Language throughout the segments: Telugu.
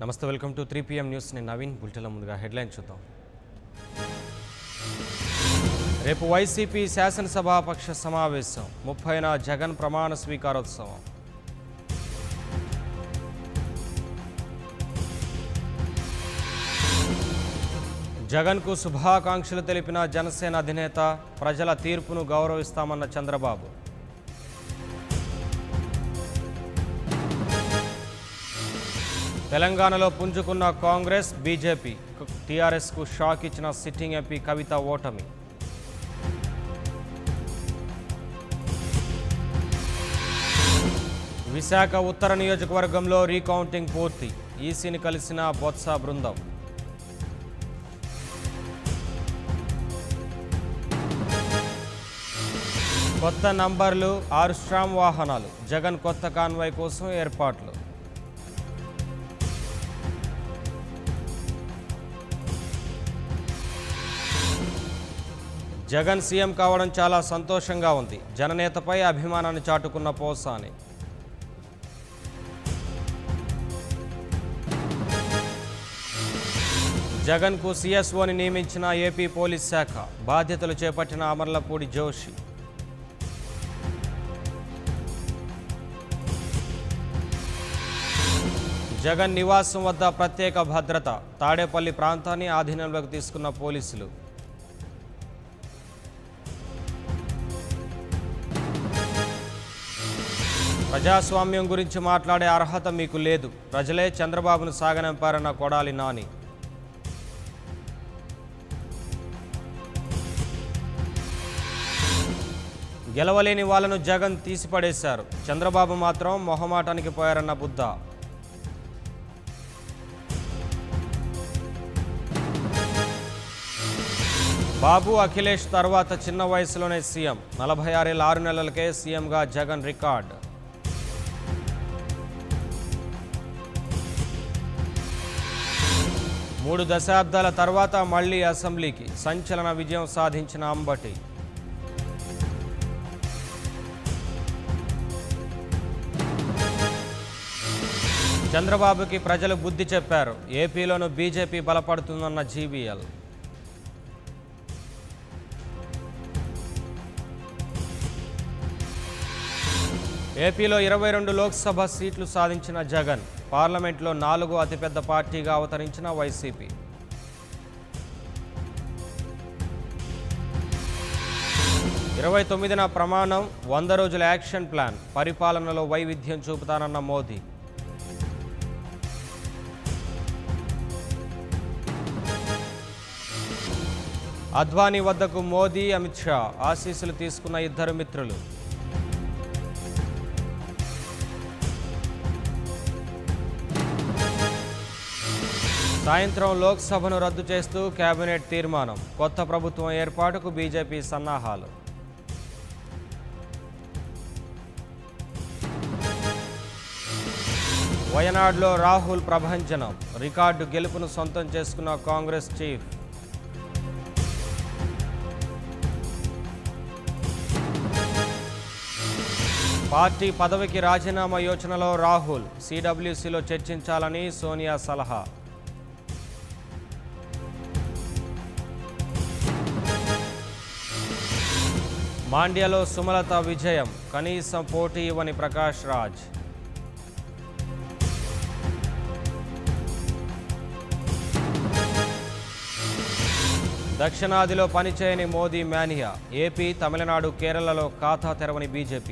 నమస్తే welcome to three PM news నేను నవీన్ బులెటిన్ల ముందుగా హెడ్లైన్ చూద్దాం రేపు వైసీపీ శాసనసభాపక్ష సమావేశం ముప్పైన జగన్ ప్రమాణ స్వీకారోత్సవం జగన్కు శుభాకాంక్షలు తెలిపిన జనసేన అధినేత ప్రజల తీర్పును గౌరవిస్తామన్న చంద్రబాబు తెలంగాణలో పుంజుకున్న కాంగ్రెస్ బీజేపీ టీఆర్ఎస్కు షాక్ ఇచ్చిన సిట్టింగ్ ఎంపీ కవిత ఓటమి విశాఖ ఉత్తర నియోజకవర్గంలో రీకౌంటింగ్ పూర్తి ఈసీని కలిసిన బొత్స బృందం కొత్త నంబర్లు ఆరు స్ట్రామ్ వాహనాలు జగన్ కొత్త కాన్వాయ్ కోసం ఏర్పాట్లు జగన్ సీఎం కావడం చాలా సంతోషంగా ఉంది జననేతపై అభిమానాన్ని చాటుకున్న పోసాని జగన్కు సీఎస్ఓని నియమించిన ఏపీ పోలీస్ శాఖ బాధ్యతలు చేపట్టిన అమర్లపూడి జోషి జగన్ నివాసం వద్ద ప్రత్యేక భద్రత తాడేపల్లి ప్రాంతాన్ని ఆధీనంలోకి తీసుకున్న పోలీసులు ప్రజాస్వామ్యం గురించి మాట్లాడే అర్హత మీకు లేదు ప్రజలే చంద్రబాబును సాగనంపారన్న కొడాలి నాని గెలవలేని వాళ్ళను జగన్ తీసిపడేశారు చంద్రబాబు మాత్రం మొహమాటానికి పోయారన్న బుద్ధ బాబు అఖిలేష్ తర్వాత చిన్న వయసులోనే సీఎం నలభై ఆరేళ్ళ ఆరు నెలలకే సీఎంగా జగన్ రికార్డ్ మూడు దశాబ్దాల తర్వాత మళ్లీ అసెంబ్లీకి సంచలన విజయం సాధించిన అంబటి చంద్రబాబుకి ప్రజలు బుద్ధి చెప్పారు ఏపీలోనూ బీజేపీ బలపడుతుందన్న జీవీఎల్ ఏపీలో ఇరవై రెండు లోక్సభ సీట్లు సాధించిన జగన్ పార్లమెంట్లో నాలుగు అతిపెద్ద పార్టీగా అవతరించిన వైసీపీ ఇరవై తొమ్మిదిన ప్రమాణం వంద రోజుల యాక్షన్ ప్లాన్ పరిపాలనలో వైవిధ్యం చూపుతానన్న మోదీ అద్వానీ వద్దకు మోదీ అమిత్ షా ఆశీస్సులు తీసుకున్న ఇద్దరు మిత్రులు సాయంత్రం లోక్సభను రద్దు చేస్తూ కేబినెట్ తీర్మానం కొత్త ప్రభుత్వం ఏర్పాటుకు బీజేపీ సన్నాహాలు వయనాడ్లో రాహుల్ ప్రభంజనం రికార్డు గెలుపును సొంతం చేసుకున్న కాంగ్రెస్ చీఫ్ పార్టీ పదవికి రాజీనామా యోచనలో రాహుల్ సిడబ్ల్యూసీలో చర్చించాలని సోనియా సలహా మాండ్యలో సుమలత విజయం కనీసం పోటీ ఇవ్వని ప్రకాష్ రాజ్ దక్షిణాదిలో పనిచేయని మోదీ మేనియా ఏపీ తమిళనాడు కేరళలో ఖాతా తెరవని బీజేపీ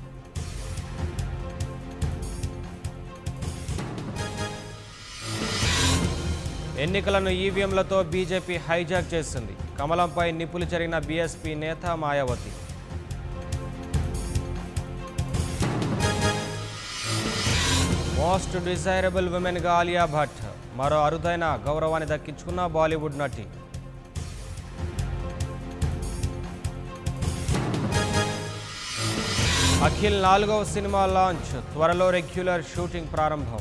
ఎన్నికలను ఈవీఎంలతో బీజేపీ హైజాక్ చేసింది కమలంపై నిప్పులు జరిగిన బీఎస్పీ నేత మాయావతి మోస్ట్ డిజైరబుల్ విమెన్గా ఆలియా భట్ మరో అరుదైన గౌరవాన్ని దక్కించుకున్న బాలీవుడ్ నటి అఖిల్ నాలుగవ సినిమా లాంచ్ త్వరలో రెగ్యులర్ షూటింగ్ ప్రారంభం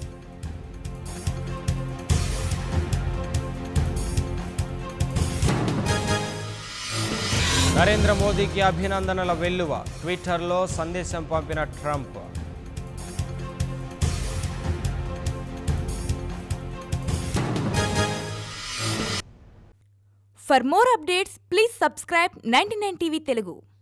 నరేంద్ర మోదీకి అభినందనల వెల్లువ ట్విట్టర్లో సందేశం పంపిన Trump for more updates please subscribe ninety TV Telugu